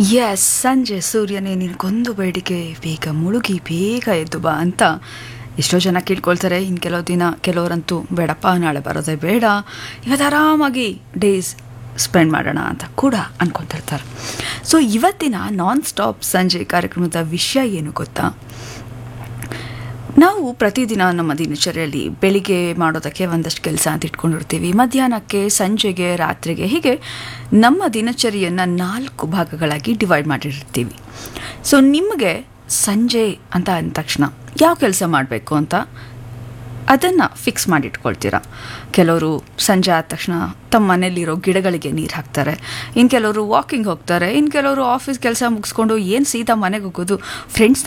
S ಸಂಜೆ ಸೂರ್ಯನೇ ನಿನಗೊಂದು ಬೇಡಿಕೆ ಬೇಗ ಮುಳುಗಿ ಬೇಗ ಎದ್ದು ಬಾ ಅಂತ ಎಷ್ಟೋ ಜನ ಕೇಳ್ಕೊಳ್ತಾರೆ ಇನ್ನು ಕೆಲವು ದಿನ ಕೆಲವರಂತೂ ಬೇಡಪ್ಪ ನಾಳೆ ಬರೋದೇ ಬೇಡ ಇವತ್ತು ಆರಾಮಾಗಿ ಡೇಸ್ ಸ್ಪೆಂಡ್ ಮಾಡೋಣ ಅಂತ ಕೂಡ ಅನ್ಕೊತಿರ್ತಾರೆ ಸೊ ಇವತ್ತಿನ ನಾನ್ ಸ್ಟಾಪ್ ಸಂಜೆ ಕಾರ್ಯಕ್ರಮದ ವಿಷಯ ಏನು ಗೊತ್ತಾ ನಾವು ಪ್ರತಿದಿನ ನಮ್ಮ ದಿನಚರಿಯಲ್ಲಿ ಬೆಳಿಗ್ಗೆ ಮಾಡೋದಕ್ಕೆ ಒಂದಷ್ಟು ಕೆಲಸ ಅಂತ ಇಟ್ಕೊಂಡಿರ್ತೀವಿ ಮಧ್ಯಾಹ್ನಕ್ಕೆ ಸಂಜೆಗೆ ರಾತ್ರಿಗೆ ಹೀಗೆ ನಮ್ಮ ದಿನಚರಿಯನ್ನು ನಾಲ್ಕು ಭಾಗಗಳಾಗಿ ಡಿವೈಡ್ ಮಾಡಿರ್ತೀವಿ ಸೊ ನಿಮಗೆ ಸಂಜೆ ಅಂತ ಅಂದ ತಕ್ಷಣ ಯಾವ ಕೆಲಸ ಮಾಡಬೇಕು ಅಂತ ಅದನ್ನು ಫಿಕ್ಸ್ ಮಾಡಿಟ್ಕೊಳ್ತೀರಾ ಕೆಲವರು ಸಂಜೆ ಆದ ತಕ್ಷಣ ತಮ್ಮ ಮನೇಲಿರೋ ಗಿಡಗಳಿಗೆ ನೀರು ಹಾಕ್ತಾರೆ ಇನ್ನು ಕೆಲವರು ವಾಕಿಂಗ್ ಹೋಗ್ತಾರೆ ಇನ್ನು ಕೆಲವರು ಆಫೀಸ್ ಕೆಲಸ ಮುಗಿಸ್ಕೊಂಡು ಏನು ಸೀದಾ ಮನೆಗೆ ಹೋಗೋದು ಫ್ರೆಂಡ್ಸ್